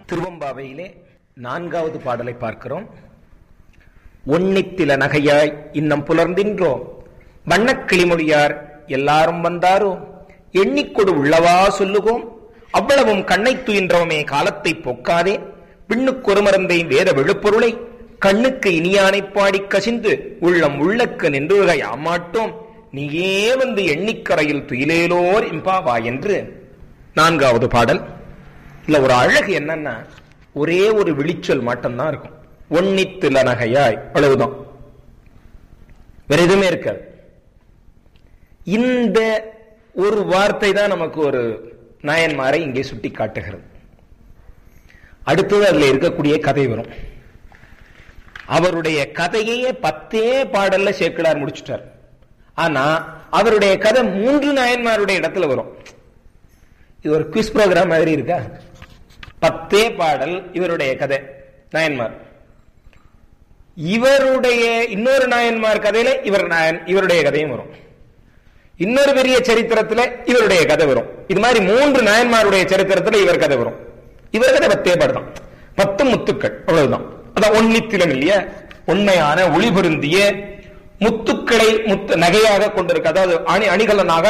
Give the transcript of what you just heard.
திருவம்பாவையிலே நான்காவது பாடலை பார்க்கிறோம் ஒன்னித்தில நகையாய் இன்னம் புலர்ந்தின்றோம் வண்ணக் கிளிமொழியார் எல்லாரும் வந்தாரோ எண்ணிக்கொடு உள்ளவா சொல்லுவோம் அவ்வளவும் கண்ணை துயின்றோமே காலத்தை போக்காதே விண்ணுக்கொரு மருந்தை வேத விழுப்பொருளை கண்ணுக்கு இனியானைப் பாடிக் கசிந்து உள்ளம் உள்ளக்கு நின்றுக யாமாட்டோம் நீயே வந்து எண்ணிக்கரையில் துயிலேலோர் இம்பாவா என்று நான்காவது பாடல் இல்ல ஒரு அழகு என்னன்னா ஒரே ஒரு விழிச்சொல் மட்டும்தான் இருக்கும் ஒன்னித்துல நகையாய் அவ்வளவுதான் வேற எதுவுமே இருக்காது இந்த ஒரு வார்த்தை தான் நமக்கு ஒரு நாயன்மாரை இங்கே சுட்டி காட்டுகிறது அடுத்தது அதுல இருக்கக்கூடிய கதை வரும் அவருடைய கதையே பத்தே பாடல்ல சேக்கிடார் முடிச்சுட்டார் ஆனா அவருடைய கதை மூன்று நாயன்மாருடைய இடத்துல வரும் இது ஒரு குவிஸ் ப்ரோக்ராம் மாதிரி இருக்கா பத்தே பாடல் இவருடைய கதை நாயன்மார் இவருடைய இன்னொரு நாயன்மார் கதையில இவர் நாயன் இவருடைய கதையும் வரும் இன்னொரு பெரிய சரித்திரத்துல இவருடைய கதை வரும் இது மாதிரி மூன்று நாயன்மாருடைய சரித்திரத்துல இவர் கதை வரும் இவர் கதை பத்தே பாடுதான் பத்து முத்துக்கள் அவ்வளவுதான் அதான் ஒன்னித்திலம் இல்லையா உண்மையான ஒளி பொருந்திய முத்துக்களை முத்து நகையாக கொண்டிருக்க அதாவது அணி அணிகலனாக